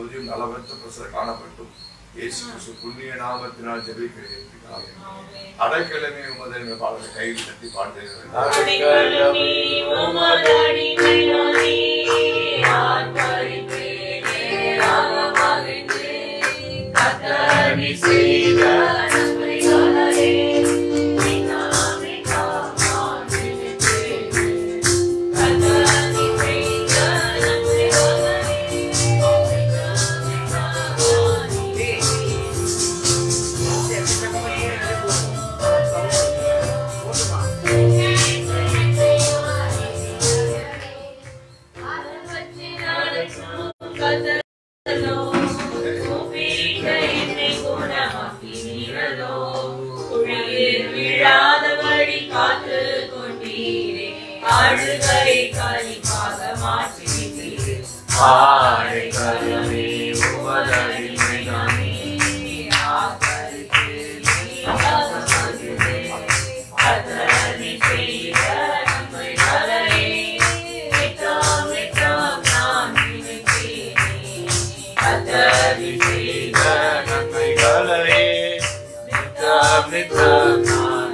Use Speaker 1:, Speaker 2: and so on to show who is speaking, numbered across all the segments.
Speaker 1: இப்போதையும் நலவற்ற பிரசர காணப்பட்டும் இயேசு கிறிஸ்து புண்ணிய நாமத்தினால் ஜெபிக்கிறேன் பிதாவே. அடைக்கலமே உமது பாடலை கையில் தட்டி பாடுகிறேன்
Speaker 2: அடைக்கலமே உமதடிமையானே, ஆர்ப்பரிப்பேனே, ராகமகிழ்ந்து, கர்த்தர் நீ செய்த நன்மைகளே, நீதானே காப்பான் நினைத்தேனே. கர்த்தர் நீ செய்த நன்மைகளே, நீதானே காப்பான் நினைத்தேனே.
Speaker 3: ஆடைக்கலமே உமதடிமையானே, நீ செய்த நன்மைகளை நித்தம் நித்தம் நான்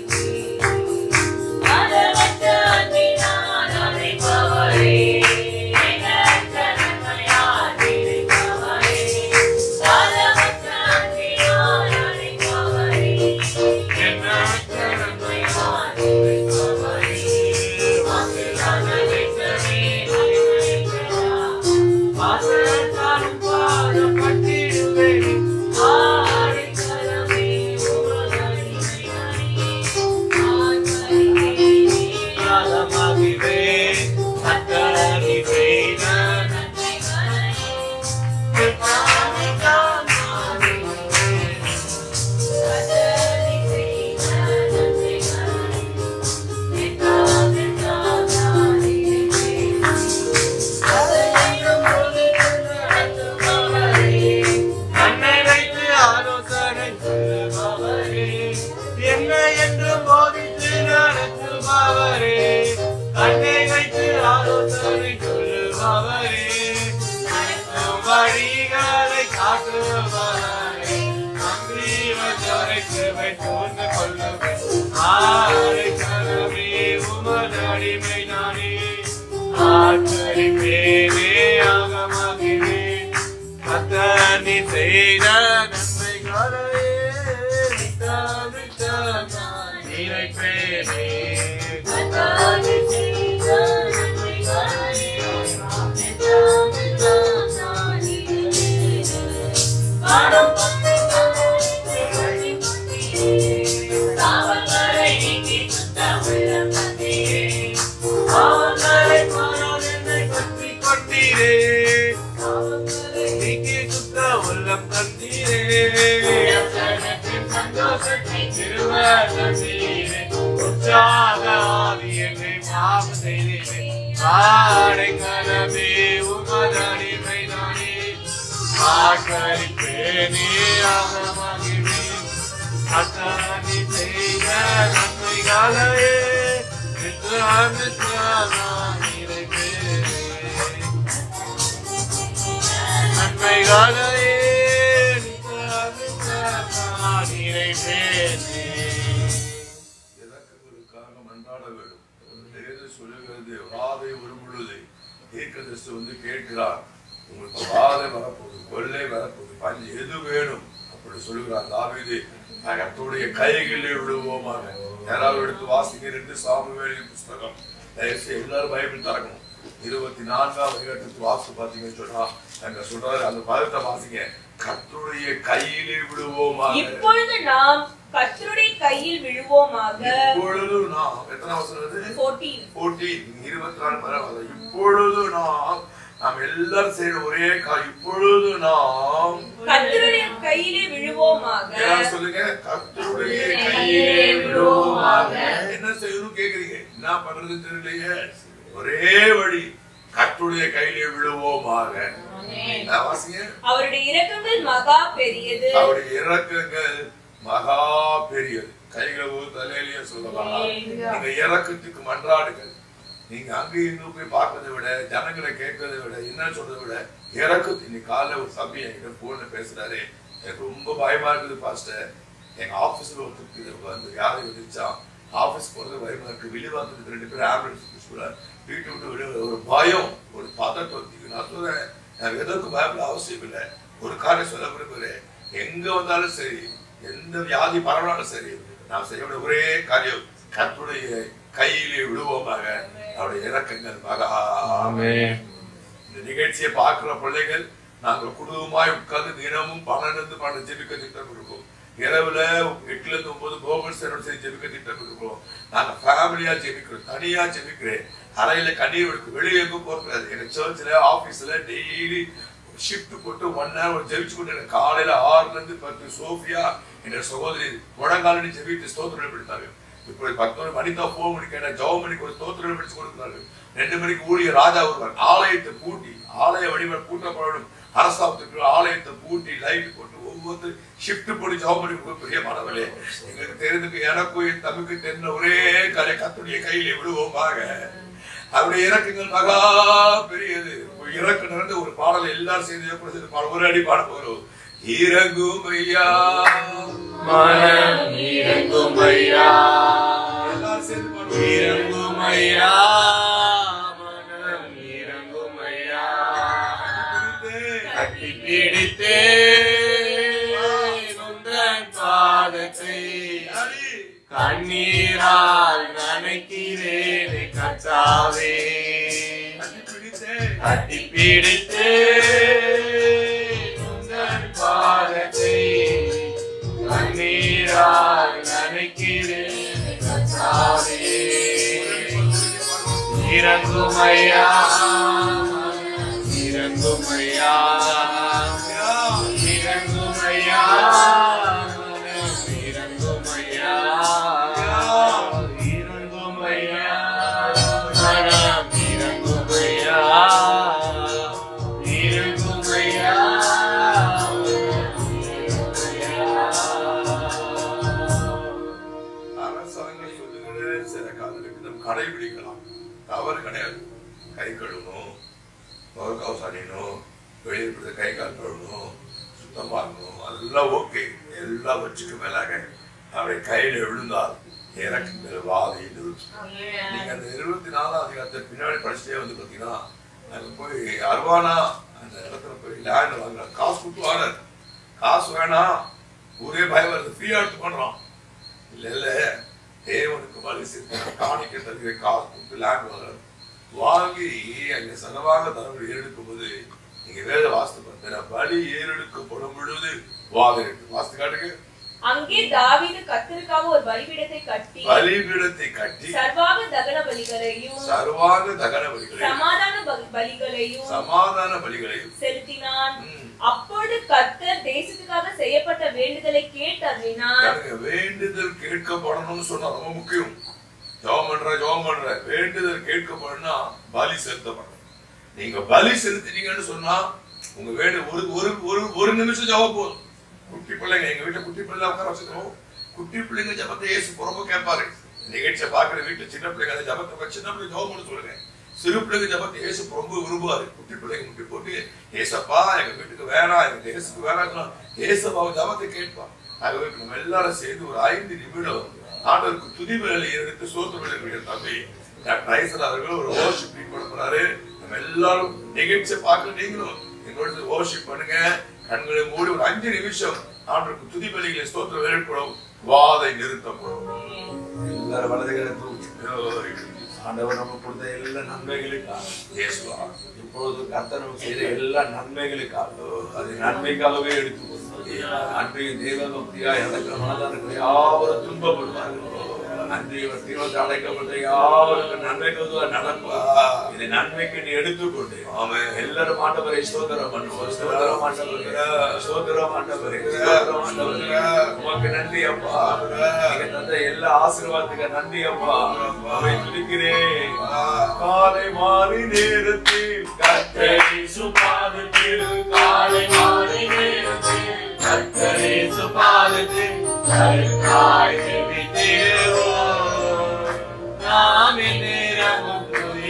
Speaker 4: கண்ணை வைத்து ஆலோசனை சொல்லுபவரே என்ன என்று போதித்து நடத்துபவரே கண்ணை வைத்து ஆலோசனை சொல்லுபவரே நடக்கும் வழிகளை காட்டுபவரே நன்றி வந்தவரை கிருபை சூழ்ந்து கொள்ளுவே ஆரை கரமே உமது அடிமை நானே ஆச்சரிப்பேனே ஆகமாகிறேன் கத்தனி செய்த நன்மைகளை நித்தம் நித்தம் நான் நினைப்பேனே. கத்தனி செய்த பாவங்களை மறந்து என்னை பற்றிக் கொண்டீரே. பாவங்களை நீக்கி சுத்த உள்ளம் தந்தீரே. எத்தனத்தின் சந்தோஷத்தை திரும்ப தந்தீரே. உற்சாக ஆவி என்னை மாவு செய்தீரே. ஆடைக்கலமே உமது அடிமைதானே. ஆட்களிப்பேனே ஆகமகிழ்வேன். கர்த்தனி செய்த நன்மைகளையே நித்தம் நித்தம் நான் நினைப்பேனே. நன்மைகளையே நித்தம் நித்தம் நான் நினைப்பேனே.
Speaker 1: இறக்கங்களுக்காக மன்றாட வேண்டும் வேறு சொல்லுகிறது வாதை உருமுழுது தீர்க்கதரிசி வந்து கேட்கிறார் உங்களுக்கு வாதை வரப்போகுது கொள்ளை வரப்போகுது பஞ்சு எது வேணும் அப்படி சொல்லுகிறார் தாவீது நகத்துடைய கைகளில் விழுவோமாக யாராவது எடுத்து வாசிங்க ரெண்டு சாமுவேலின் புஸ்தகம் தயவுசெய்து எல்லாரும் பைபிள் திறக்கணும் இருபத்தி நான்காம் அதிகாரத்துக்கு வாசு பாத்தீங்கன்னு சொன்னா அங்க சொல்றாரு அந்த பதத்தை வாசிங்க கர்த்தருடைய கையிலே விழுவோமாக
Speaker 2: இப்பொழுது நாம் கர்த்தருடைய கையில் விழுவோமாக
Speaker 1: இப்பொழுது நாம் எத்தனை வசனம் அது
Speaker 2: 14
Speaker 1: 14 இருபத்தி நாலு பரவாயில்ல இப்பொழுது நாம் நாம் எல்லாரும் செய்யற ஒரே கால் இப்பொழுது நாம்
Speaker 2: கர்த்தருடைய கையிலே விழுவோமாக
Speaker 1: எல்லாரும் சொல்லுங்க கர்த்தருடைய கையிலே விழுவோமாக என்ன செய்யணும் கேக்குறீங்க என்ன பண்றது தெரியலையே ஒரே வழி கர்த்தருடைய கையிலே விழுவோமாக நான் வாசிங்க
Speaker 2: அவருடைய இரக்கங்கள் மகா பெரியது
Speaker 1: அவருடைய இறக்கங்கள் மகா பெரியது கைகளை தலையிலேயே சொல்லலாம் நீங்க இறக்கத்துக்கு மன்றாடுங்கள் நீங்க அங்கேயும் இங்கும் போய் பார்க்கறதை விட ஜனங்களை கேட்கறதை விட என்ன சொல்றதை விட இறக்கு இன்னைக்கு காலைல ஒரு தம்பி என்கிட்ட போன்ல பேசுறாரு எனக்கு ரொம்ப பயமா இருக்குது பாஸ்டர் எங்க ஆபீஸ்ல ஒருத்தருக்கு இது வந்து யாரை விதிச்சான் ஆபீஸ் போறது பயமா இருக்கு வெளியே வந்து ரெண்டு பேரும் ஆம்புலன்ஸ் சொல்ல வீட்டு விட்டு வெளியே ஒரு பயம் ஒரு பதட்டம் இருக்கு. நான் சொல்றேன் நான் எதற்கு பயப்பட அவசியம் இல்லை ஒரு காரியம் சொல்ல விரும்புகிறேன் எங்க வந்தாலும் சரி எந்த வியாதி பரவனாலும் சரி நாம் செய்ய வேண்டிய ஒரே காரியம் கர்த்தருடைய கையிலே விடுவோமாக அவருடைய இறக்கங்கள் மகா
Speaker 4: ஆமென்.
Speaker 1: இந்த நிகழ்ச்சியை பார்க்கிற பிள்ளைகள் நாங்கள் குடும்பமாய் உட்கார்ந்து தினமும் பன்னெண்டு பன்னெண்டு ஜெபிக்க திட்டம் இருக்கும் இரவுல எட்டுல இருந்து ஒன்பது கோகுல் சேரோட சேர்ந்து ஜெபிக்க திட்டம் இருக்கும் நாங்க ஃபேமிலியா ஜெபிக்கிறோம் தனியா ஜெபிக்கிறேன் அறையில கண்ணீர் எடுக்கும் வெளியே எங்கும் போகிறது எங்க சர்ச்சில் ஆபீஸ்ல டெய்லி ஷிஃப்ட் போட்டு ஒன் ஹவர் ஜெபிச்சு கொண்டு எனக்கு காலையில ஆறுல இருந்து பத்து சோஃபியா என்ற சகோதரி முழங்காலடி ஜெபித்து ஸ்தோத்திரம் எடுத்தாங்க இப்படி பத்தொரு மணி தான் போக முடிக்க ஜவ மணிக்கு ஒரு ஸ்தோத்திரம் பிடிச்சு கொடுக்கிறார்கள் ரெண்டு மணிக்கு ஊழிய ராஜா வருவார் ஆலயத்தை பூட்டி ஆலய வடிவம் பூட்டப்படணும் அரசாங்கத்துக்கு ஆலயத்தை பூட்டி லைட் போட்டு ஒவ்வொரு ஷிஃப்ட் போட்டு ஜவ மணிக்கு பெரிய மனவலே எங்களுக்கு தெரிந்துக்கு எனக்கும் என் தம்பிக்கு தெரிந்த ஒரே கரை கத்துடைய கையிலே விடுவோமாக அவருடைய இறக்கங்கள் மகா பெரியது ஒரு இறக்கு நடந்த ஒரு பாடல் எல்லாரும் சேர்ந்து எப்படி பாட ஒரு அடி பாட போறோம் இறங்கும் ஐயா
Speaker 4: மனம் இறங்கும் ஐயா
Speaker 1: எல்லாரும் சேர்ந்து பாடுவோம்
Speaker 4: இறங்கும் ஐயா மனம் இறங்கும் ஐயா கட்டி பிடித்தே உந்தன் பாதத்தை கண்ணீரால் நனைக்கிறேன் கத்தாவே கட்டி பிடித்தே உந்தன் பாதத்தை கண்ணீரால் நனைக்கிறேன் கத்தாவே இறங்குமையா இறங்குமையா இறங்குமையா இறங்குமையா இறங்குமையா மனம் இறங்குமையா இறங்குமையா
Speaker 1: அரசாங்கம் சொல்லுகிற சில காலங்களுக்கு நம்ம கடைபிடிக்கலாம் தவறு கிடையாது கை கழுவணும் முகக்கவசம் அணியணும் வெளியே இருக்கிற கை கால் கழுவணும் சுத்தமா இருக்கணும் அதெல்லாம் ஓகே எல்லாம் வச்சுட்டு மேலாக அவரை கையில விழுந்தால் எனக்கு மேல வாதை நிறுத்தும் நீங்க அந்த இருபத்தி நாலாம் அதிகாரத்தை பின்னாடி படிச்சுட்டே வந்து பாத்தீங்கன்னா அங்க போய் அர்வானா அந்த இடத்துல போய் லேண்ட் வாங்குறாரு காசு கொடுத்து வாங்குறாரு காசு வேணாம் ஊரே பயம் வருது ஃப்ரீயா எடுத்து பண்றான் இல்ல இல்ல தேவனுக்கு பலி சேர்த்து காணிக்க தருகிற காசு கொடுத்து லேண்ட் வாங்குறாரு வாங்கி அங்க சனவாக தரவு ஏறெடுக்கும் போது நீங்க வேத வாஸ்து பார்த்தீங்கன்னா பலி ஏறெடுக்கப்படும் பொழுது வாதை இருக்கு வாஸ்து காட்டுக்கு
Speaker 2: அங்கே தாவீது கர்த்தருக்காக ஒரு பலிபீடத்தை கட்டி
Speaker 1: பலிபீடத்தை கட்டி
Speaker 2: சர்வாக தகன பலிகளையும்
Speaker 1: சர்வாங்க தகன பலிகளை
Speaker 2: சமாதான பலி- பலிகளையும்
Speaker 1: சமாதான பலிகளையும்
Speaker 2: செலுத்தினான்
Speaker 1: ம்.
Speaker 2: அப்பொழுது கர்த்தர் தேசத்துக்காக செய்யப்பட்ட வேண்டுதலை கேட்டறினார்
Speaker 1: எனக்கு வேண்டுதல் கேட்கப்படணும்னு சொன்னா ரொம்ப முக்கியம் ஜெபம் பண்ற ஜெபம் பண்ற வேண்டுதல் கேட்கப்படணும்னா பலி செலுத்தப்படணும் நீங்க பலி செலுத்திட்டீங்கன்னு சொன்னா உங்க வேண்டு ஒரு ஒரு ஒரு ஒரு நிமிஷம் ஜெபம் போதும் குட்டி பிள்ளைங்க எங்க வீட்டுல குட்டி பிள்ளை உட்கார வச்சுக்கிறோம் குட்டி பிள்ளைங்க ஜபத்தை ஏசு புறம்ப கேட்பாரு நிகழ்ச்சியை பாக்குற வீட்டுல சின்ன பிள்ளைங்க அந்த ஜபத்தை வச்சு சின்ன பிள்ளை ஜெபம் பண்ண சொல்லுங்க சிறு பிள்ளைங்க ஜபத்தை ஏசு ரொம்ப விரும்புவாரு குட்டி பிள்ளைங்க முட்டி போட்டு ஏசப்பா எங்க வீட்டுக்கு வேணாம் எங்க ஏசுக்கு வேணாம் ஏசப்பா ஜபத்தை கேட்பான் ஆகவே இப்ப நம்ம எல்லாரும் சேர்ந்து ஒரு ஐந்து நிமிடம் ஆண்டவருக்கு துதி வேலை எடுத்து சோத்து வேலை தம்பி டாக்டர் ஐசன் அவர்கள் ஒரு ஓர்ஷிப் பண்ண போறாரு நம்ம எல்லாரும் நிகழ்ச்சியை பார்க்க நீங்களும் எங்களோட ஓர்ஷிப் பண்ணுங்க கண்களை மூடி ஒரு அஞ்சு நிமிஷம் ஆண்டவருக்கு துதி பலிகளை ஸ்தோத்திரம் வேலைப்படும் வாதை நிறுத்தப்படும் எல்லாரும் வலதுகளை தூக்கி
Speaker 3: ஆண்டவர் நமக்கு கொடுத்த எல்லா நன்மைகளுக்காக
Speaker 1: இயேசுவா
Speaker 3: இப்பொழுது கர்த்தர் நமக்கு செய்த எல்லா நன்மைகளுக்காக அது நன்மைக்காகவே எடுத்து அன்றைய தெய்வ பக்தியா இழக்கிற மனதாக இருக்கிற யாவரும் துன்பப்படுவார்கள் அன்றைய தீவிரத்தை அழைக்கப்பட்ட யாவருக்கும் நன்மைக்கு நடப்பா இதை நன்மைக்கு நீ எடுத்துக்கொண்டு
Speaker 1: ஆமென்.
Speaker 3: எல்லாரும் ஆண்டவரை ஸ்தோத்திரம் பண்ணுவோம் ஸ்தோத்திரம் ஆண்டவரே ஸ்தோத்திரம் ஆண்டவரே ஸ்தோத்திரம் ஆண்டவரே உமக்கு நன்றி அப்பா நீங்க தந்த எல்லா ஆசீர்வாதத்துக்கு நன்றி அப்பா அவை துதிக்கிறேன் காலை மாலை நேரத்தில் கத்தரை சுபாதத்தில் காலை மாலை நேரத்தில் கத்தரை சுபாதத்தில் கருத்தாய் செபித்திடுவோம் நாம் நேரமும் துதி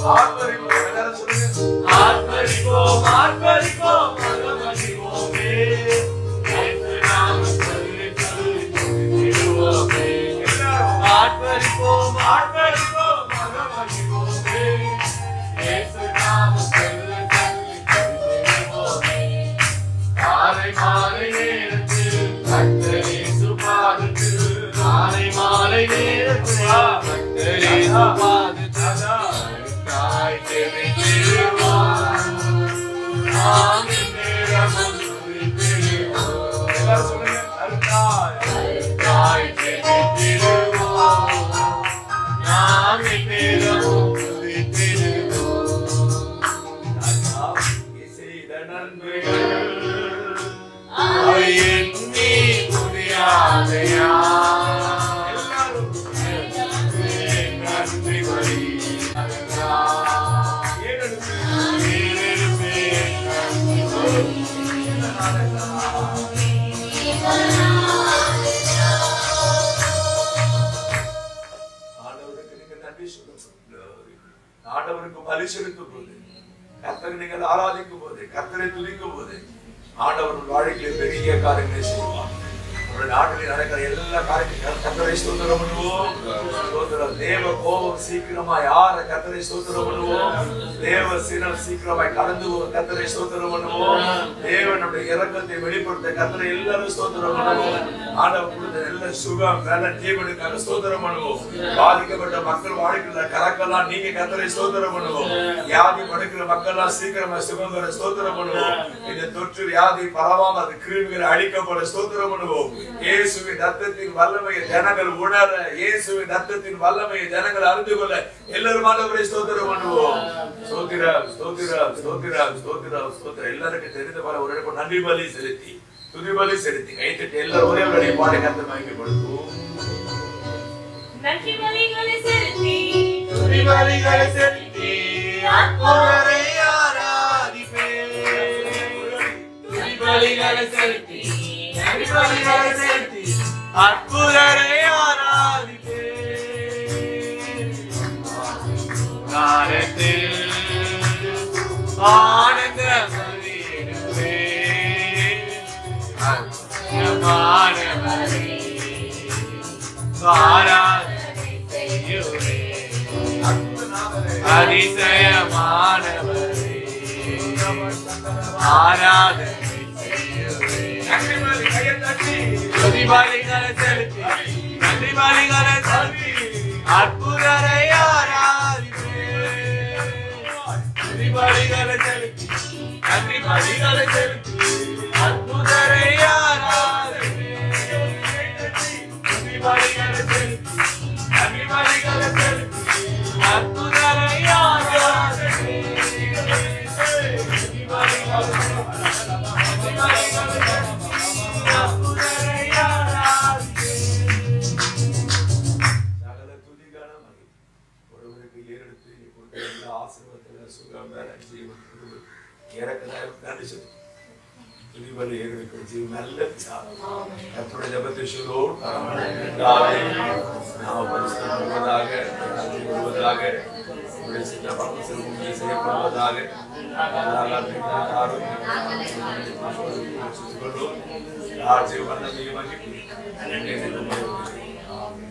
Speaker 3: ஆர்ப்பரிப்போம் எல்லாரும் சொல்லுங்க
Speaker 4: ஆர்ப்பரிப்போம் ஆர்ப்பரிப்போம் மனமகிழ்வோமே இயேசு நாமம் சொல்லி சொல்லி துதித்திடுவோமே
Speaker 3: எல்லாரும்
Speaker 4: ஆர்ப்பரிப்போம் ஆர்ப்பரிப்போம் மனமகிழ்வோமே இயேசு நாமம் சொல்லி சொல்லி துதித்திடுவோமே காலை மாலை நேரத்தில் கர்த்தரே சுபாதத்தில் காலை மாலை நேரத்தில் கர்த்தரே சுபாதத்தில் தாய் ஜெபித்திடுவார் நாம் நேரமும் துதித்திடுவோம்
Speaker 3: எல்லாரும் சொல்லுங்க அருந்தாய்
Speaker 4: தாய் ஜெபித்திடுவோம் நாம் நேரமும் துதித்திடுவோம்
Speaker 3: செய்த
Speaker 4: நன்மைகள் அவை எண்ணி முடியாதையா
Speaker 3: எல்லாரும்
Speaker 4: நன்றி வழி
Speaker 3: ஏறெடுத்து ஆண்டவருக்கு நீங்க நன்றி சொல்லணும் ஆண்டவருக்கு பலி செலுத்தும் போது கர்த்தரை நீங்கள் ஆராதிக்கும் போது கர்த்தரை துதிக்கும் போது ஆண்டவர் உங்கள் வாழ்க்கையில் பெரிய காரியங்களை செய்வார் உங்கள் நாட்டில் நடக்கிற எல்லா காரியங்களும் கர்த்தரை ஸ்தோத்திரம் பண்ணுவோம் ஸ்தோத்திரம் தேவ கோபம் சீக்கிரமா யார கர்த்தரை ஸ்தோத்திரம் பண்ணுவோம் தேவ சினம் சீக்கிரமாய் கடந்து போக கர்த்தரை ஸ்தோத்திரம் பண்ணுவோம் தேவனுடைய இரக்கத்தை வெளிப்படுத்த கர்த்தரை எல்லாரும் ஸ்தோத்திரம் பண்ணுவோம் ஆண்டவர் கொடுத்த நல்ல சுகம் நல்ல ஜீவனுக்காக ஸ்தோத்திரம் பண்ணுவோம் பாதிக்கப்பட்ட மக்கள் வாழ்க்கையில கலக்கெல்லாம் நீங்க கர்த்தரை ஸ்தோத்திரம் பண்ணுவோம் வியாதி படுக்கிற மக்கள்லாம் சீக்கிரமா சுகம் பெற ஸ்தோத்திரம் பண்ணுவோம் இந்த தொற்று வியாதி பரவாம அது கிருமிகள் அழிக்கப்பட ஸ்தோத்திரம் பண்ணுவோம் இயேசுவின் ரத்தத்தின் வல்லமையை ஜனங்கள் உணர இயேசுவின் ரத்தத்தின் வல்லமையை ஜனங்கள் அறிந்து கொள்ள எல்லாரும் ஆண்டவரை ஸ்தோத்திரம் பண்ணுவோம் ஸ்தோத்திரம் ஸ்தோத்திரம் ஸ்தோத்திரம் ஸ்தோத்திரம் ஸ்தோத்திரம் எல்லாருக்கும் தெரிந்த போல ஒரு இடத்துல நன்றி பலி செலுத்தி துதி பலி செலுத்தி கைத்தட்டி எல்லாரும் ஒரே ஒரு பாடி கருத்து மயக்கப்படுத்துவோம்
Speaker 2: நன்றி பலிகளை செலுத்தி
Speaker 4: துதிபலிகளை செலுத்தி அற்புதரை ஆராதிப்பேன். துதிபலிகளை செலுத்தி துதிபலிகளை செலுத்தி அற்புதரை ஆராதிப்பேன். காலத்தில் ஆனந்த பலியிடுவேன். அற்புதமானவரே, ஆராதனை செய்யுவேன். அதிசயமானவரே ஆராதனை செய்யுவேன்.
Speaker 3: நன்றி பலி கையை தட்டி
Speaker 4: துதி பலிகளை செலுத்தி நன்றி பலிகளை செலுத்தி அற்புதரை ஆராதிப்பேன். துதி பலிகளை செலுத்தி நன்றி பலிகளை செலுத்தி அற்புதரை ஆராதிப்பேன். துதி பலிகளை செலுத்தி நன்றி பலிகளை செலுத்தி அற்புதரை ஆராதிப்பேன். துதி பலிகளை செலுத்தி நன்றி பலிகளை செலுத்தி அற்புதரை ஆராதிப்பேன்.
Speaker 3: சகல துதிகான மகிமை. ஒருவருக்கு ஏறெடுத்து நீ கொடுத்த எல்லா ஆசீர்வாதத்துல சுகம், பலன், ஜீவன், கிருபை, இறக்கதாய் நன்றி சொல்லு. துதிபலி ஏறெடுக்கிற ஜீவன் நல்ல பிதாவே. கர்த்தருடைய ஜெபத்தை சொல்லுவோம். பிதாவே, நாம் பரிசுத்தப்படுவதாக, நன்றி வருவதாக, உம்முடைய சித்தம் சிறுமுகை செய்யப்படுவதாக, ஆராதனை ஆரோக்கியம், சொல்லுவோம். ராஜ்ய வல்லமையை மகிமை. ஆமென்.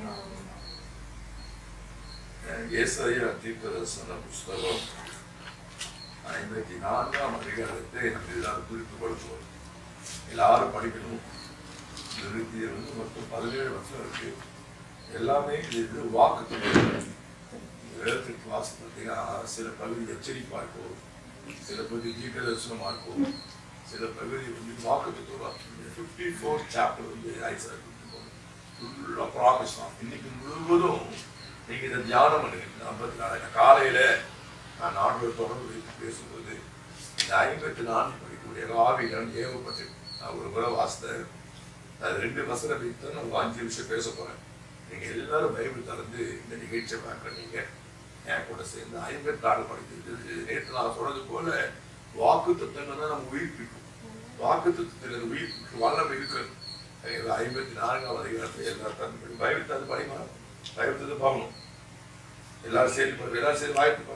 Speaker 3: ஏசாயா தீர்க்கதரிசன புஸ்தகம் ஐம்பத்தி நான்காம் அதிகாரத்தை நம்ம எல்லாரும் குறித்து கொடுப்போம் எல்லாரும் படிக்கணும் இருபத்தி இருந்து மொத்தம் பதினேழு வருஷம் இருக்கு எல்லாமே இது வாக்கு வேதத்திற்கு வாசி பார்த்தீங்கன்னா சில பகுதி எச்சரிப்பா இருக்கும் சில பகுதி தீர்க்கதரிசனமா இருக்கும் சில பகுதி வந்து வாக்கு தத்துவம் ஃபிஃப்டி ஃபோர் சாப்டர் வந்து ஐசா ஃபுல்லாக ப்ராமிஸ் தான் இன்னைக்கு முழுவதும் நீங்க இதை தியானம் பண்ணுங்க ஐம்பத்தி நாலு காலையில நான் நாடோட தொடர்பு வைத்து பேசும்போது இந்த ஐம்பத்தி நான்கு படிக்கக்கூடிய ஆவிகள் ஏவப்பட்டு நான் ஒரு முறை வாசித்தேன் அது ரெண்டு வசனம் வைத்து நான் ஒரு அஞ்சு நிமிஷம் பேச போறேன் நீங்க எல்லாரும் பைபிள் திறந்து இந்த நிகழ்ச்சியை பார்க்குறீங்க என் கூட சேர்ந்து ஐம்பத்தி நாலு படிக்கிறது நேற்று நான் சொன்னது போல வாக்கு தத்துவங்கள் தான் நம்ம உயிர்ப்பிக்கும் வாக்கு தத்துவத்தில் உயிர்ப்பிக்கும் வல்லமை இருக்கிறது ஐம்பத்தி நான்காம் அதிகாரத்தில் எல்லாரும் தந்து பைபிள் தந்து படிக்கணும் பைபிள் தந்து பார்க்கணும் எல்லாரும் சேர்ந்து படிங்க எல்லாரும் சேர்ந்து வாய்ப்பு படிங்க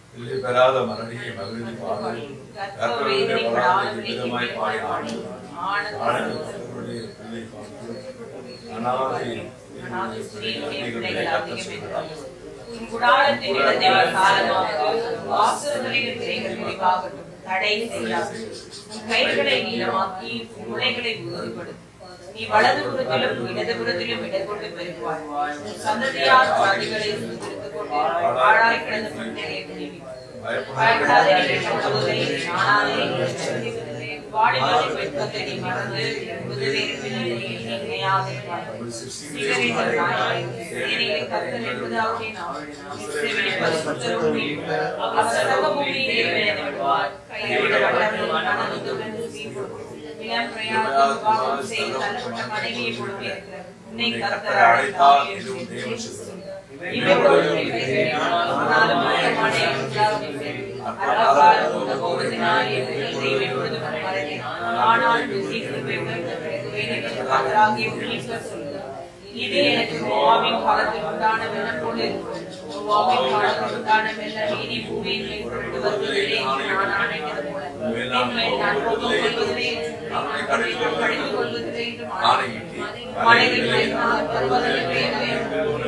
Speaker 3: இல்லை பெறாத மரணியை மகிழ்ந்து பாடு கர்த்தருடைய பராமரிப்பு விதமாய் பாடி ஆடு ஆனந்தருடைய பிள்ளை பார்த்து அனாதை பிள்ளைகளை கர்த்தர் சொல்கிறார்
Speaker 2: குடாலத்தின் இடத்தை காலமாக வாசல்களின் திரைகள் விரிவாகட்டும் தடை செய்யாது உன் கைகளை நீளமாக்கி உன் முளைகளை உறுதிப்படுத்தும் நீ வலது புறத்திலும் இடது புறத்திலும் இடர்கொண்டு பெருகுவாய் உன் சந்ததியார் சாதிகளை சுமந்திருத்துக் கொண்டு பாழாய் கிடந்த பிள்ளையை விடுவிப்பாய். பயப்படாதே நீ சகோதரி, நானாலே நீ சந்திப்பதில்லை. வாடிவாடி வெட்கத்தை நீ மறந்து முதுவேறு பிள்ளையை நீ நினையாதிருப்பாய். சீகரிகள் நாயகனே, சேனைகளை கர்த்தர் என்பதாகவே நாம் இஸ்ரவேலின் பரிசுத்தரும் மீட்பு. அவர் சர்வ பூமியிலே விளைந்து விடுவார். கைவிடப்பட்டவர்கள் மனதுடன் வீழ்வோம். இளம் பிரயாணத்தில் விவாகம் செய்து தள்ளப்பட்ட மனைவியை போலவே இருக்கிறார். உன்னை கர்த்தர் அழைத்தார் என்று உன் தேவன் சொல்கிறார். இவர்களோடு பேசினேன். ஆனாலும் மரணமானே உண்டாகவில்லை. அறக்காலம் உந்த கோபத்தினால் என் தெய்வம் எப்பொழுதும் மறைந்தேன். ஆனால் சீக்கிரமே உணர்ந்த கர்த்தராகிய உன்னீஸ்வர் சொல்கிறார். இது எனக்கு மோவாபின் காலத்தில் உண்டான வெள்ளம் போல இருக்கும் மோவாபின் காலத்தில் உண்டான வெள்ள நீதி பூமியின் மேல் புரண்டு வருவதிலே நான் ஆணையிட்டது போல என் மேல் நான் கோபம் கொள்வதிலே நான் கடிந்து கொள்வதிலே என்று ஆணையிட்டேன். மலைகள் மேல் நான் பருவதனை பெய்தேன்.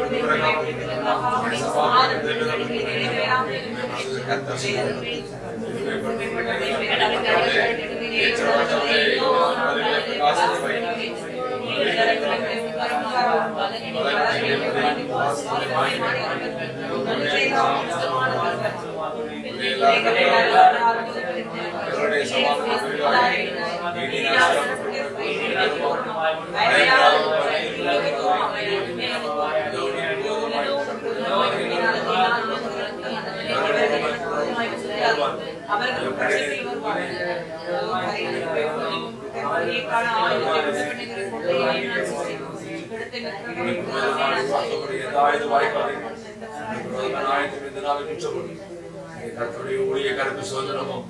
Speaker 2: அவர்கள் கடைசியில் வருவார்கள்
Speaker 3: கர்த்தருடைய ஊழிய கருத்து சுதந்திரமும்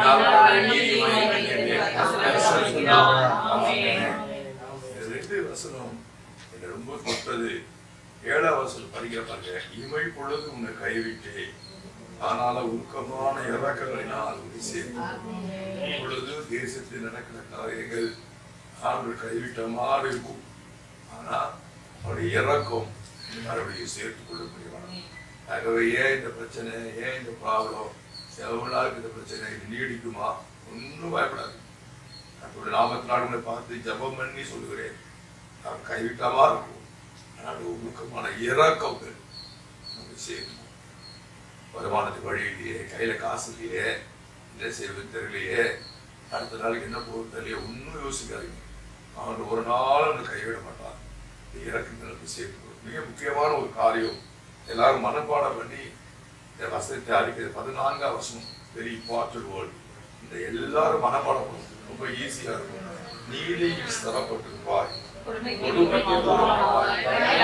Speaker 1: இந்த ரெண்டு வசனம் என்னை ரொம்ப தொட்டது ஏழாம் வசனம் படிக்கிற பாருங்க இமை பொழுது உன்னை கைவிட்டு ஆனால உருக்கமான இறக்கங்களினால் உன்னை சேர்த்து இப்பொழுது தேசத்தில் நடக்கிற காரியங்கள் ஆண்டு கைவிட்ட மாதிரி இருக்கும் ஆனா அவருடைய இறக்கம் மறுபடியும் சேர்த்துக் கொள்ள முடியும் ஆகவே ஏன் இந்த பிரச்சனை ஏன் இந்த ப்ராப்ளம் எவ்வளவு நாளுக்கு இந்த பிரச்சனை இது நீடிக்குமா ஒன்றும் பயப்படாது அப்படி நாமத்தினால் உங்களை பார்த்து ஜெபம் பண்ணி சொல்லுகிறேன் நான் கைவிட்டாமா இருக்கும் ஆனால் ஊக்கமான இறக்கங்கள் நம்ம சேர்க்கணும் வருமானத்துக்கு வழி இல்லையே கையில காசு இல்லையே என்ன செய்வது தெரியலையே அடுத்த நாளைக்கு என்ன போகுது தெரியலையே ஒன்றும் யோசிக்காதீங்க அவன் ஒரு நாள் அவனை கைவிட மாட்டான் இந்த இறக்கங்கள் நம்ம சேர்க்கணும் மிக முக்கியமான ஒரு காரியம் எல்லாரும் மனப்பாடம் பண்ணி இந்த வசனத்தை அறிக்கிறது பதினான்காம் வருஷம் வெரி இம்பார்ட்டன்ட் வேர்ல்டு இந்த எல்லாரும் மனப்பாடம் பண்ணணும் ரொம்ப ஈஸியா இருக்கும் நீதியில் ஸ்தலப்பட்டிருப்பாய் கொடுமைக்கு தூரமாவாய்.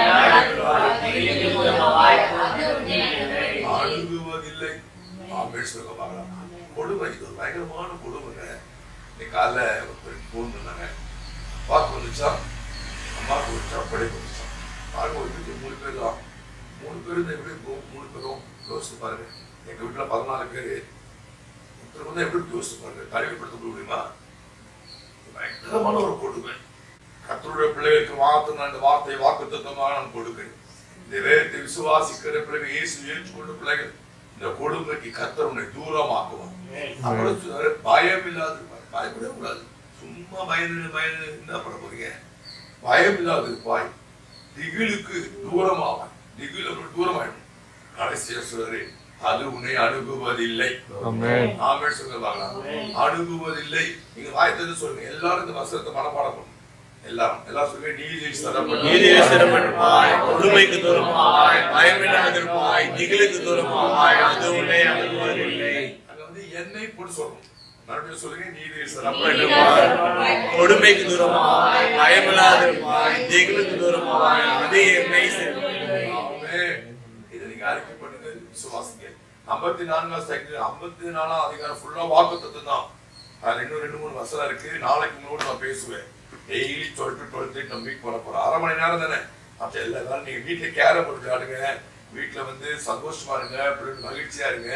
Speaker 1: அணுகுவதில்லை ஆம்பேட் சொல்ல பார்க்கலாம் கொடுமை இது ஒரு பயங்கரமான கொடுமைங்க இன்னைக்கு காலைல ஒரு பெண் ஃபோன் பண்ணாங்க அப்பாவுக்கு வந்துச்சா அம்மாவுக்கு வந்துச்சா படிப்பு வந்துச்சா பாருங்க ஒரு வீட்டுக்கு மூணு பேர் தான் மூணு பேர் இருந்தா எப்படி இருக்கும் மூணு பேரும் யோசிச்சு பாருங்க எங்க வீட்டுல பதினாலு பேர் ஒருத்தர் வந்து எப்படி யோசிச்சு பாருங்க கழிவுபடுத்த முடியுமா பயங்கரமான ஒரு கொடுமை கர்த்தருடைய பிள்ளைகளுக்கு மாத்திரம் நான் இந்த வார்த்தை வாக்குத்தத்தமாக நான் கொடுக்கிறேன் இந்த வேதத்தை விசுவாசிக்கிற பிள்ளைகள் இயேசு ஏற்றுக்கொண்ட பிள்ளைகள் இந்த கொடுமைக்கு கர்த்தர் உன்னை தூரமாக்குவார் அப்புறம் சொல்றாரு, பயம் இல்லாது இருப்பார். பயப்படவே கூடாது சும்மா பயந்து பயந்து என்ன பண்ண போறீங்க பயம் இல்லாது இருப்பாய் திகிலுக்கு தூரமாவாய் திகில் அவர்கள் தூரமாயிடும் கடைசியா சொல்றாரு அது உன்னை அணுகுவதில்லை ஆமென் சொல்லுவாங்களா அணுகுவதில்லை நீங்க வாய்த்தது சொல்லுங்க எல்லாரும் இந்த வசனத்தை மனப்பாடம் பண்ணுங்க எல்லாரும் எல்லாரும் சொல்லுங்க நீதி ஸ்தலப்பட்டு
Speaker 4: நீதியை சிறப்பெடுப்பாய் கொடுமைக்கு தூரமாவாய் பயமில்லாதிருப்பாய் திகிலுக்கு தூரமாவாய் அது உன்னை அணுகுவதில்லை
Speaker 1: அங்க வந்து என்னை போட்டு சொல்லணும் மறுபடியும் சொல்லுங்க நீதி
Speaker 4: எடுப்பாய்.
Speaker 1: ஸ்தலப்பட்டு
Speaker 4: கொடுமைக்கு தூரமாவாய் பயமில்லாதிருப்பாய் திகிலுக்கு தூரமாவாய் அது என்னை சிறப்பெடுப்பாய்.
Speaker 1: ஆமென். இதை நீங்க அறிக்கை பண்ணுங்க விசுவாசிங்க ஐம்பத்தி நான்காம் செகண்ட் ஐம்பத்தி நாலாம் அதிகாரம் ஃபுல்லா வாக்கு தத்துவம் தான் அதுல இன்னும் ரெண்டு மூணு வசனம் இருக்கு நாளைக்கு உங்களோட நான் பேசுவேன் daily twelve to twelve thirty நம்ம மீட் பண்ண போறோம் அரை மணி நேரம் தானே மற்ற எல்லா நாளும் நீங்க வீட்டுல கேரம் போட்டு ஆடுங்க வீட்டுல வந்து சந்தோஷமா இருங்க பிள்ளைங்க மகிழ்ச்சியா இருங்க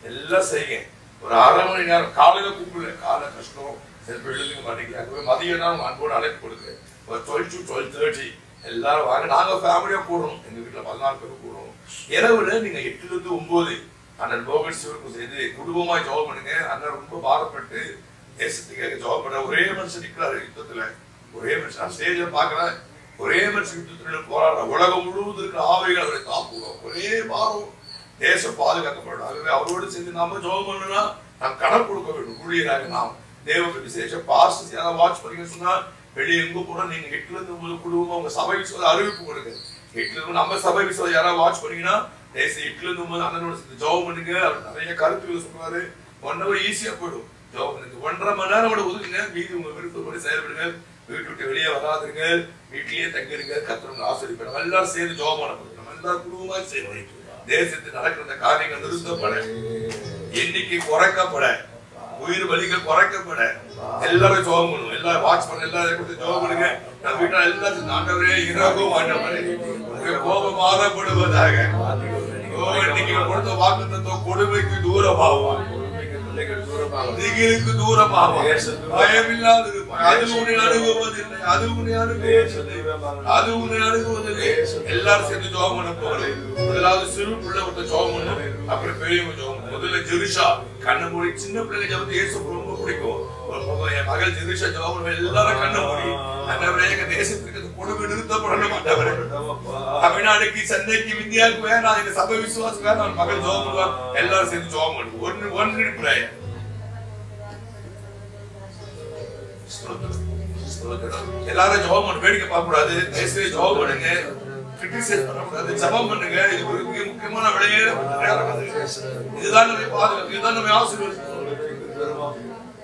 Speaker 1: எல்லாம் செய்யுங்க ஒரு அரை மணி நேரம் காலையில கூப்பிடல காலை கஷ்டம் சில பேர் எழுதுக்க மாட்டேங்கிறாங்க மதியம் தான் உங்க அன்போடு அழைப்பு கொடுக்குறேன் ஒரு டுவெல் டு டுவெல் தேர்ட்டி எல்லாரும் வாங்க நாங்க ஃபேமிலியா கூடுறோம் எங்க வீட்டுல பதினாலு பேர் கூடுறோம் இரவுல நீங்க எட்டுல இருந்து ஒன்பது அண்ணன் போகன் சிவருக்கும் செய்து குடும்பமா ஜெபம் பண்ணுங்க அண்ணன் ரொம்ப பாரப்பட்டு தேசத்துக்காக ஜெபம் பண்ண ஒரே மனுஷன் நிக்கிறாரு யுத்தத்துல ஒரே மனுஷன் நான் ஸ்டேஜ்ல பாக்குறேன் ஒரே மனுஷன் யுத்தத்துல போராடுற உலகம் முழுவதும் இருக்கிற ஆவைகள் அவரை தாக்குவோம் ஒரே பாரம் தேசம் பாதுகாக்கப்படும் ஆகவே அவரோடு சேர்ந்து நாம ஜெபம் பண்ணணும்னா நாம் கடன் கொடுக்க வேண்டும் ஊழியராக நாம் தேவ விசேஷ பாஸ்ட் யாராவது வாட்ச் பண்ணீங்கன்னு சொன்னா வெளியே எங்க போனா நீங்க எட்டுல இருந்து முதல் குடும்பம் உங்க சபை விசுவாச அறிவிப்பு கொடுங்க எட்டுல இருந்து நம்ம சபை விசுவாசம் யாராவது வாட்ச் பண்ணீங்கன்னா தேச எட்டுல இருந்து போது அண்ணனோட சேர்ந்து ஜெபம் பண்ணுங்க அவர் நிறைய கருத்துக்கள் சொல்றாரு ஒன் ஹவர் ஈஸியா போயிடும் ஜெபம் பண்ணுங்க ஒன்றரை மணி நேரம் கூட ஒதுக்குங்க மீதி உங்க விருப்பப்படி செயல்படுங்க வீட்டு விட்டு வெளியே வராதுங்க வீட்டிலேயே தங்கிருங்க கத்துறவங்க ஆசிரியர் எல்லாரும் சேர்ந்து ஜெபம் பண்ண போதும் நம்ம எல்லாரும் குடும்பமா சேர்ந்து தேசத்தில் நடக்கிற இந்த காரியங்கள் நிறுத்தப்பட எண்ணிக்கை குறைக்கப்பட உயிர் வலிகள் குறைக்கப்பட எல்லாரும் ஜோகம் பண்ணுவோம் எல்லாரும் வாட்ச் பண்ண எல்லாரும் கொடுத்து ஜோகம் பண்ணுங்க நம்ம வீட்டுல எல்லாரும் ஆண்டவரே இறகும் ஆண்டவரே உங்க கோபம் மாறப்படுவதாக ஓ, இன்னைக்கு கொடுத்த வாக்கு தத்துவம் கொடுமைக்கு தூரமாகும் திகிலுக்கு தூரமாகும் பயமில்லாது இருப்பாய். அது உன்னை அணுகுவதில்லை அது உன்னை அணுகுவதில்லை அது உன்னை அணுகுவதில்லை எல்லாரும் சேர்ந்து ஜோகம் பண்ண போகிறேன் முதலாவது சிறு பிள்ளை ஒருத்தர் ஜோகம் பண்ணு அப்புறம் பெரியவங்க ஜோகம் பண்ணு. முதல்ல ஜெருஷா கண்ணு மூடி சின்ன பிள்ளைங்க ஜபத்து இயேசு ரொம்ப பிடிக்கும் ஒரு மகன், என் மகள் ஜெருஷா ஜோகம் பண்ணுவேன் எல்லாரும் கண்ணு மூடி அந்தவரே எங்க தேசத்துக்கு அந்த கொடுமை நிறுத்தப்படணும் ஆண்டவரே தமிழ்நாடுக்கு சென்னைக்கு இந்தியாவுக்கு வேணாம் எங்க சபை விசுவாசம் வேணாம் மகள் ஜோகம் பண்ணுவா எல்லாரும் சேர்ந்து ஜோகம் பண்ணுவோம் ஒன்று ஒன்று பிரேயர் எல்லாரும் ஜெபம் பண்ண வேடிக்கை பார்க்க கூடாது பேசவே ஜெபம் பண்ணுங்க கிரிட்டிசைஸ் பண்ணக்கூடாது ஜெபம் பண்ணுங்க இது ஒரு மிக முக்கியமான விளையே இதுதான் நம்ம பாதுகாப்பு இதுதான் நம்ம ஆசீர்வாதம்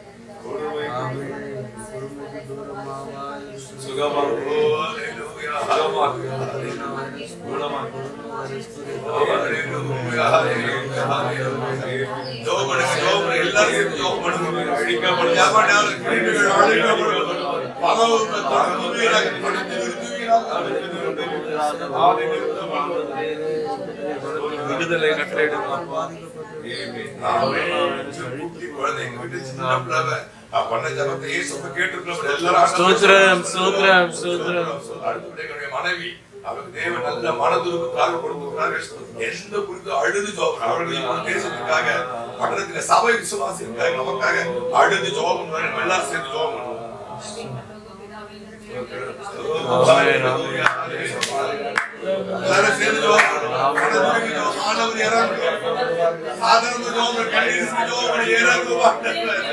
Speaker 3: சுகமா
Speaker 1: Hallelujah.
Speaker 3: சுகமா
Speaker 1: Hallelujah. Hallelujah. Hallelujah. ஜெபம் பண்ணுங்க ஜெபம் பண்ணுங்க எல்லாரும் சேர்ந்து ஜெபம் பண்ணுங்க அழிக்கப்படும் ஜெபனால கிருமிகள் அழிக்கப்படும் பரவும் தொடர்ந்துவீராக படித்து நிறுத்துவீராக
Speaker 3: விடுதலை கட்டளையிடுங்கப்பா
Speaker 1: குட்டி குழந்தை எங்க வீட்டு சின்ன பிள்ளை அவ பண்ண ஜபத்தை இயேசுவை கேட்டிருக்கிறவங்க எல்லாரும்
Speaker 4: ஸ்தோத்திரம், ஸ்தோத்திரம், ஸ்தோத்திரம்.
Speaker 1: அடுத்தபடி என்னுடைய மனைவி அவருக்கு தேவன் நல்ல மனதுருவுக்காக கொடுத்திருக்கிறார்கள் எந்த குறித்து அழுது ஜோபம் அவர்களுக்கு தேசத்துக்காக பட்டணத்துல சபை விசுவாசிக்காக நமக்காக அழுது ஜோபம் பண்ணுவாங்க. நம்ம எல்லாரும் சேர்ந்து ஜோபம் பண்ணுவோம் எல்லாரும் சேர்ந்து ஜோபம் பண்ணுவோம். பட்டணத்துக்கு ஜெபம், ஆண்டவர் இறங்கும். சாதாரண ஜோபம் கண்ணீருக்கு ஜோபம் இறங்கும் ஆண்டவர்.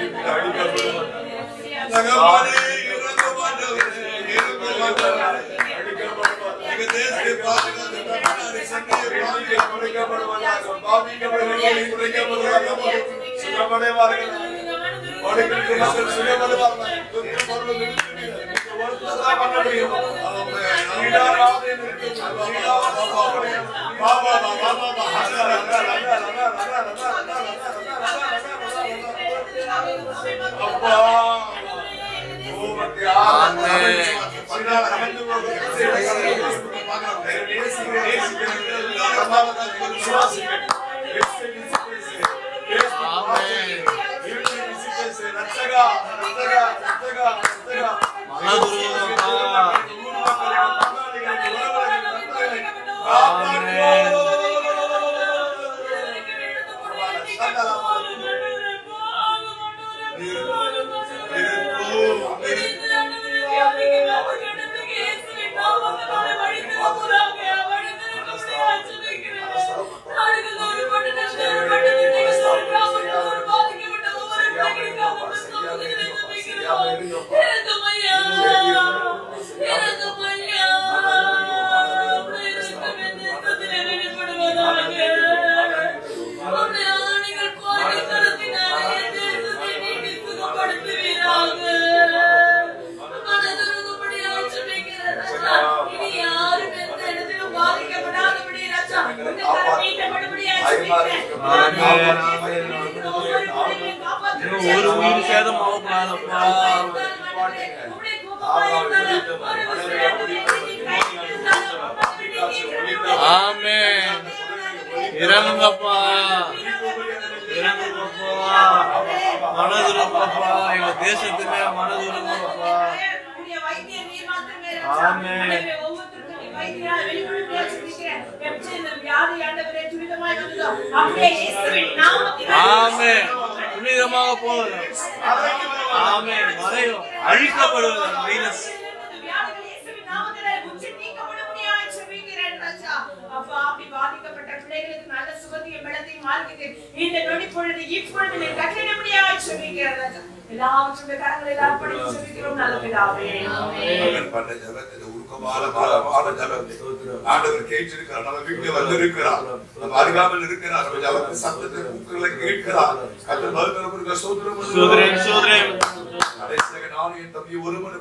Speaker 1: தகப்பனே, இறங்கும் ஆண்டவரே, இறங்கும் ஆண்டவரே. எங்க தேசத்தை பாதுகாத்து தமிழ்நாடு சந்தையை பாதுகாத்து பாதிக்கப்படுவதை குறைக்கப்படுவார்கள். சுகமடைவார்கள். வடகிழக்கு மக்கள் சுகமடைவார்கள். துக்கம் வருவது நிறுத்துவீர்கள். இந்த வருத்தத்தை பண்ண முடியும். ஆமென். ஈடாராத நிறுத்தும். ஈடாராத பாவனை. வா, வா, வா, வா, வா, வா. ரகா, ரகா, ரகா, ரகா, ரகா, ரகா, ரகா, ரகா, ரகா, ரகா, ரகா. அப்பா
Speaker 4: இன்னும் ஒரு உயிர் சேதம் ஆகக்கூடாதப்பா ஆமென் இறங்குங்கப்பா மனதுருங்கப்பா எங்க தேசத்துல மனதுருங்கப்பா
Speaker 2: உம்முடைய வைத்தியர் நீர் மாத்திரமே
Speaker 4: ஆமென்.
Speaker 2: ஆண்டவரே, ஒவ்வொருத்தருக்கும் நீ வைத்தியராய் வெளிப்படுத்தியா ஜெபிக்கிறேன். எப்படி இந்த வியாதி ஆண்டவரே துரிதமாய் வந்ததோ, அப்படியே இயேசுவின் நாமத்தினாலே
Speaker 4: ஆமே புனிதமாக போகுது ஆமே மறையும் அழிக்கப்படுவது மைனஸ்
Speaker 2: இந்த வியாதிகள் இயேசுவின் நாமத்தினாலே முற்றி நீக்கப்படும்படியாய் ஜெபிக்கிறேன் ராஜா. அப்பா, அப்படி பாதிக்கப்பட்ட பிள்ளைகளுக்கு நல்ல சுகத்தையும் பலத்தையும் மார்க்கத்தை இந்த நொடி பொழுது இப்பொழுது நீ கட்டளிடும்படியாய் ஜெபிக்கிறேன் ராஜா. எல்லாவற்றுடைய கரங்களில் அர்ப்பணித்து ஜெபிக்கிறோம் நல்ல பிதாவே. ஆமென்.
Speaker 1: மகன் பண்ண ஜெபத்தில் உருக்கமான பாலமான ஜெபத்தில் ஆண்டவர் கேட்டிருக்கிறார் நம்ம வீட்டுல வந்திருக்கிறார் நம்ம அருகாமல் இருக்கிறார் நம்ம ஜெபத்தின் சத்தத்தை உங்களை கேட்கிறார் கத்தர் பலத்தரப்பு சோதரம்
Speaker 4: சோதரன் சோதரன்
Speaker 1: கடைசியாக நானும் என் தம்பி ஒருமனு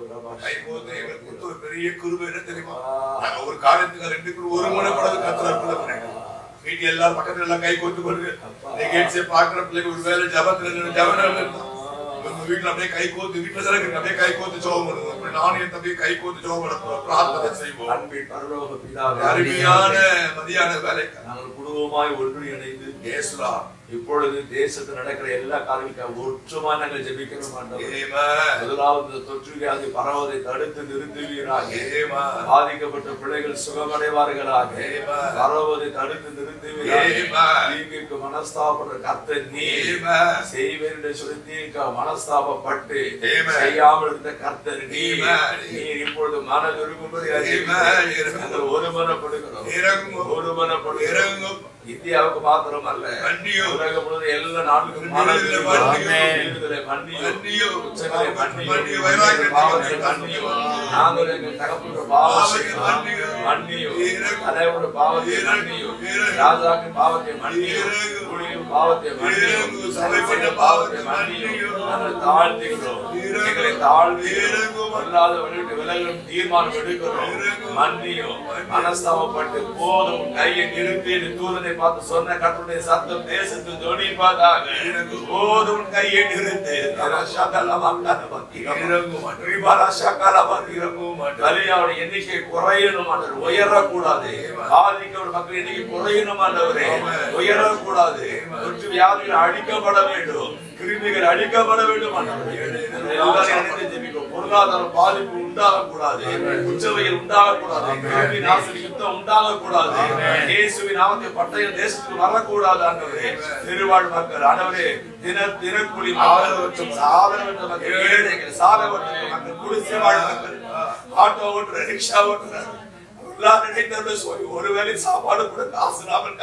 Speaker 1: கை போது எங்களுக்கு கொடுத்த ஒரு பெரிய குருபை என்ன தெரியுமா நாங்க ஒரு காரியத்துக்கு ரெண்டு குரு ஒரு மனப்படாத கத்தர் அற்புதம் வீட்டுல எல்லாரும் பக்கத்துல எல்லாம் கை கோத்து கொண்டு நிகழ்ச்சியை பாக்குற பிள்ளைங்க ஒரு வேலை ஜபத்துல ஜபனம் உங்க வீட்டுல அப்படியே கை கோத்து வீட்டுல தானே இருக்கு அப்படியே கை கோத்து ஜோகம் பண்ணுவோம் அப்படி நானும் என் தம்பி கை கோத்து ஜோகம் பண்ண போறோம் பிரார்த்தனை செய்வோம்
Speaker 3: அன்பின் பரலோக பிதாவே,
Speaker 1: அருமையான மதியான வேலை
Speaker 3: நாங்கள் குடும்பமாய் ஒன்று இணைந்து
Speaker 1: ஏசுலா
Speaker 3: இப்பொழுது தேசத்தில் நடக்கிற எல்லா காரியங்களுக்கும் ஒற்றுமா நாங்கள் ஜெபிக்கிறோம் ஆண்டவரே.
Speaker 1: ஏமா
Speaker 3: முதலாவது இந்த தொற்று வியாதி பரவதை தடுத்து நிறுத்துவீராக
Speaker 1: ஏமா
Speaker 3: பாதிக்கப்பட்ட பிள்ளைகள் சுகமடைவார்களாக
Speaker 1: ஏமா.
Speaker 3: பரவுவதை தடுத்து நிறுத்துவீராக
Speaker 1: ஏமா.
Speaker 3: தீங்குக்கு மனஸ்தாபப்படுற கர்த்தர் நீ
Speaker 1: ஏமா.
Speaker 3: செய்வேன் என்று சொல்லி தீங்க மனஸ்தாபப்பட்டு
Speaker 1: ஏமா.
Speaker 3: செய்யாமல் இருந்த கர்த்தர் நீ
Speaker 1: ஏமா.
Speaker 3: நீர் இப்பொழுது மனதுருகும்படி
Speaker 1: ஏமா.
Speaker 3: நாங்கள் ஒருமனப்படுகிறோம்
Speaker 1: இறங்கும்
Speaker 3: ஒருமனப்படுகிறோம்
Speaker 1: இறங்கும்
Speaker 3: இந்தியாவுக்கு மாத்திரம் அல்ல
Speaker 1: மன்னியும்.
Speaker 3: உலகம் முழுவதும் எல்லா நாடுகளுக்கும்
Speaker 1: மன்னியும்.
Speaker 3: மன்னியும். மன்னியும்.
Speaker 1: மன்னியும்.
Speaker 3: உச்சங்களை மன்னியும்.
Speaker 1: மன்னியும். வைராக்கியத்தை
Speaker 3: பாவத்தை
Speaker 1: மன்னியும்.
Speaker 3: மன்னியும். நாங்கள் எங்கள் தகப்பனுடைய பாவத்தை
Speaker 1: மன்னியும்.
Speaker 3: மன்னியும்.
Speaker 1: இறங்கும்.
Speaker 3: தலைவருடைய பாவத்தை
Speaker 1: இறங்கும்.
Speaker 3: மன்னியும்.
Speaker 1: இறங்கும்.
Speaker 3: ராஜாவின் பாவத்தை மன்னியும்.
Speaker 1: இறங்கும்.
Speaker 3: ஊழியரின் பாவத்தை மன்னியும்.
Speaker 1: இறங்கும். சபை பண்ண பாவத்தை
Speaker 3: மன்னியும்.
Speaker 1: மன்னியும்.
Speaker 3: நாங்கள் தாழ்த்துகிறோம்.
Speaker 1: இறங்கும்.
Speaker 3: எங்களை தாழ்த்துகிறோம்.
Speaker 1: இறங்கும்.
Speaker 3: பொல்லாத வழிவிட்டு விலகும் தீர்மானம் எடுக்கிறோம்
Speaker 1: இறங்கும்.
Speaker 3: மன்னியும் மனஸ்தாபப்பட்டு போதும் கையை நிறுத்தி என்று தூதனை பார்த்து சொன்ன கட்டுடைய சத்தம் தேசத்தில் தொனிப்பதாக போதும் கையை நிறுத்து கலியாவோட எண்ணிக்கை குறையணும் ஆண்டவர் உயரக்கூடாது பாதிக்கப்பட்ட மக்கள் எண்ணிக்கை குறையணும் ஆண்டவரே உயரக்கூடாது தொற்று வியாதிகள் அழிக்கப்பட வேண்டும் கிருமிகள் அழிக்கப்பட வேண்டும் ஆண்டவரே எல்லாரும் இணைந்து ஜெபிக்கும் பொருளாதார பாதிப்பு உண்டாகக்கூடாது உச்சவையில் உண்டாகக்கூடாது கிருமி நாசினி யுத்தம் உண்டாகக்கூடாது இயேசுவின் நாமத்தை பட்டயம் தேசத்துக்கு வரக்கூடாது ஆண்டவரே திருவாழ் மக்கள் ஆண்டவரே தின தினக்கூலி ஆதரவற்ற ஆதரவற்ற மக்கள் ஏழைகள் சாதவற்ற மக்கள் குடிசை வாழ் மக்கள் ஆட்டோ ஓட்டுற ரிக்ஷா ஓட்டுற எல்லாரும் நினைத்தவர்கள் சொல்லி ஒருவேளை சாப்பாடு கூட காசு இல்லாமல்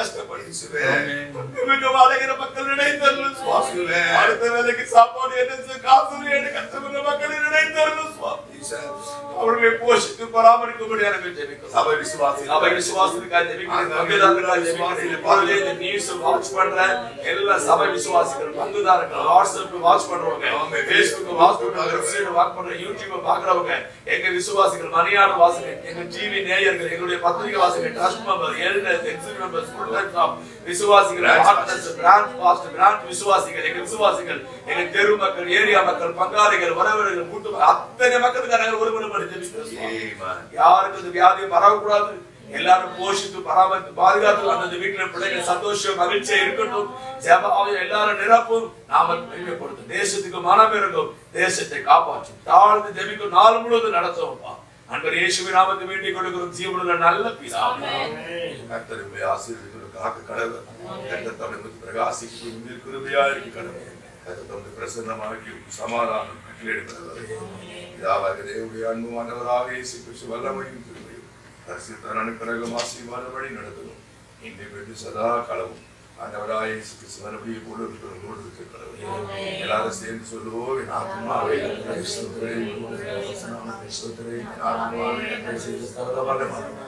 Speaker 3: கஷ்டப்பட்டு மிக வாழ்கிற மக்கள் நினைத்தவர்கள் சுவாமி அடுத்த வேலைக்கு சாப்பாடு என்ன காசு இல்லைன்னு கஷ்டப்படுற மக்கள் நினைத்தவர்கள் சுவாமி அவர்களை போஷித்து பராமரிக்கும்படி எனக்கு ஜெபிக்கிறோம்
Speaker 1: சபை விசுவாசி
Speaker 3: சபை விசுவாசத்துக்காக ஜெபிக்கிறேன் பங்குதாரர்களாக ஜெபிக்கிறேன் இப்பொழுதே இந்த நியூஸ் வாட்ச் பண்ற எல்லா சபை விசுவாசிகள் பங்குதாரர்கள் வாட்ஸ்அப் வாட்ச் பண்றவங்க பேஸ்புக் வாட்ச் பண்றவங்க வாட்ச் பண்ற யூடியூப் பாக்குறவங்க எங்க விசுவாசிகள் மணியான வாசகர் எங்க டிவி நேயர்கள் எங்களுடைய பத்திரிகை வாசகர் trust member elders exit members students of விசுவாசிகள் பார்ட்னர்ஸ் பிரான்ச் பாஸ்ட் பிரான்ச் விசுவாசிகள் எங்க விசுவாசிகள் எங்க தெரு மக்கள் ஏரியா மக்கள் பங்காளிகள் வரவர்கள் கூட்டு அத்தனை மக்களுக்கு நாங்கள் ஒருவரும் ஜெபிக்கிறோம் யாருக்கு இந்த வியாதி பரவக்கூடாது எல்லாரும் போஷித்து பராமரித்து பாதுகாத்து அந்த வீட்டுல பிள்ளைங்க சந்தோஷம் மகிழ்ச்சியா இருக்கட்டும் ஜெபாவை எல்லாரும் நிரப்பும் நாம பெருமைப்படுத்தும் தேசத்துக்கு மனம் இருக்கும் தேசத்தை காப்பாற்றும் தாழ்ந்து ஜெபிக்கும் நாள் முழுவதும் நடத்துவோம்ப்பா அன்பர் இயேசுவின் நாமத்தை வேண்டிக் கொடுக்கிறோம் ஜீவனுள்ள நல்ல பிதாவே
Speaker 1: கர்த்தருடைய ஆசீர்வாதங்கள் காக்க கடவுள் கர்த்தர் தம்மை பிரகாசிக்கு உங்கள் கிருபையா இருக்கு கடவுள் கர்த்தர் தம்மை பிரசன்னமாக்கி சமாதானம் கட்டளையிடுகிறவர் இதாவாக தேவனுடைய அன்புமானவராக இயேசு கிறிஸ்து வல்லமையும் கிருபையும் பரிசுத்தன் அனுக்கிரகம் ஆசீர்வாத வழி நடத்தணும் இன்றை பெற்று சதா களவும் ஆண்டவராக இயேசு கிறிஸ்து மறுபடியும் போல இருக்கிறவங்களோடு இருக்க கடவுள் எல்லாரும் சேர்ந்து சொல்லுவோம் என் ஆத்மாவை கர்த்தரை ஸ்தோத்திரை, நாமத்தை ஸ்தோத்திரை, என் ஆத்மாவை கர்த்தரை செய்து சகல வல்லமையுள்ளவர்.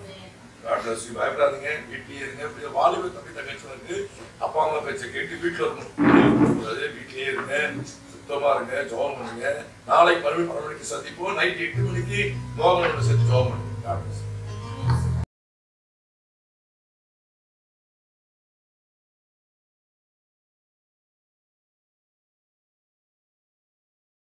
Speaker 1: God bless you. பயப்படாதீங்க வீட்டிலேயே இருங்க இப்படி வாலிப தம்பி தங்கச்சி வந்து அப்பா அம்மா பேச்சை கேட்டு வீட்டுல இருக்கணும் அதாவது வீட்டிலேயே இருங்க சுத்தமா இருங்க ஜோம் பண்ணுங்க நாளைக்கு மறுபடியும் பன்னெண்டு மணிக்கு சந்திப்போம் நைட் எட்டு மணிக்கு மோகனோட சேர்த்து ஜோம் பண்ணுங்க God bless you.